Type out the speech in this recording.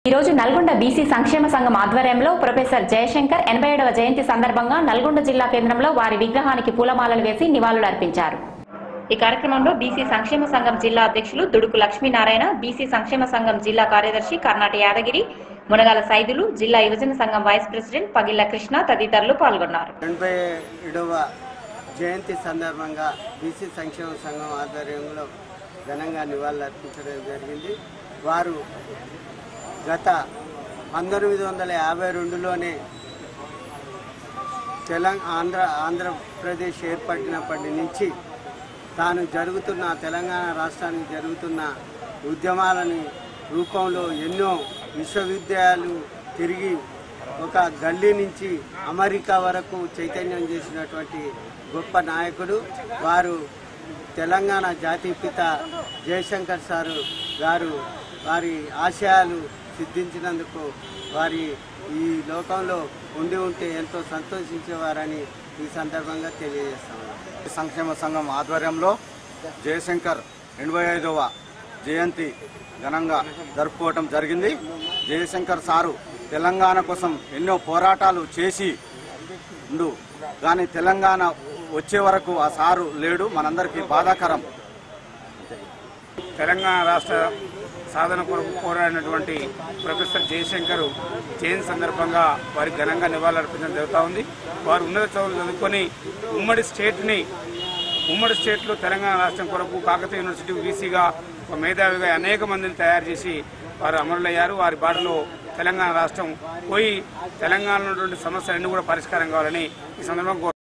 ఈ రోజు నల్గొండ బీసీ సంక్షేమ సంఘం ఆధ్వర్యంలో ప్రొఫెసర్ జయశంకర్ ఎనభై ఏడవ జయంతి సందర్భంగా నల్గొండ జిల్లా కేంద్రంలో వారి విగ్రహానికి పూలమాలలు వేసి నివాళులర్పించారు ఈ కార్యక్రమంలో బీసీ సంక్షేమ సంఘం జిల్లా అధ్యక్షులు దుడుకు లక్ష్మీనారాయణ బీసీ సంక్షేమ సంఘం జిల్లా కార్యదర్శి కర్ణాటి యాదగిరి మునగాల సైదులు జిల్లా యువజన సంఘం వైస్ ప్రెసిడెంట్ పగిళ్ల కృష్ణ తదితరులు పాల్గొన్నారు ఎనభై ఏడవ జయంతి సందర్భంగా బీసీ సంక్షేమ సంఘం ఆధ్వర్యంలో ఘనంగా నివాళులర్పించడం జరిగింది వారు గత పంతొమ్మిది వందల యాభై రెండులోనే తెలంగాణ ఆంధ్ర ఆంధ్రప్రదేశ్ ఏర్పడినప్పటి నుంచి తాను జరుగుతున్న తెలంగాణ రాష్ట్రానికి జరుగుతున్న ఉద్యమాలని రూపంలో ఎన్నో విశ్వవిద్యాలయాలు తిరిగి ఒక గల్లీ నుంచి అమెరికా వరకు చైతన్యం చేసినటువంటి గొప్ప నాయకుడు వారు తెలంగాణ జాతీయపిత జయశంకర్ సారు గారు వారి ఆశయాలు సిద్ధించినందుకు వారి ఈ లోకంలో ఉండి ఉంటే ఎంతో సంతోషించేవారని ఈ సందర్భంగా తెలియజేస్తాము సంక్షేమ సంఘం ఆధ్వర్యంలో జయశంకర్ ఎనభై ఐదవ జయంతి ఘనంగా జరుపుకోవటం జరిగింది జయశంకర్ సారు తెలంగాణ కోసం ఎన్నో పోరాటాలు చేసి ఉండు కానీ తెలంగాణ వచ్చే వరకు ఆ సారు లేడు మనందరికీ బాధాకరం తెలంగాణ రాష్ట్ర సాధన కొరకు పోరాడినటువంటి ప్రొఫెసర్ జయశంకర్ జయంతి సందర్భంగా వారి ఘనంగా నివాళులర్పించడం జరుగుతూ ఉంది వారు ఉన్నత చదువులు చదువుకొని ఉమ్మడి స్టేట్ని ఉమ్మడి స్టేట్లో తెలంగాణ రాష్ట్రం కొరకు కాకతీయ యూనివర్సిటీ వీసీగా ఒక మేధావిగా అనేక మందిని తయారు చేసి వారు అమరులయ్యారు వారి బాటలో తెలంగాణ రాష్ట్రం పోయి తెలంగాణలో ఉన్నటువంటి సమస్యలన్నీ కూడా పరిష్కారం కావాలని ఈ సందర్భంగా కోరు-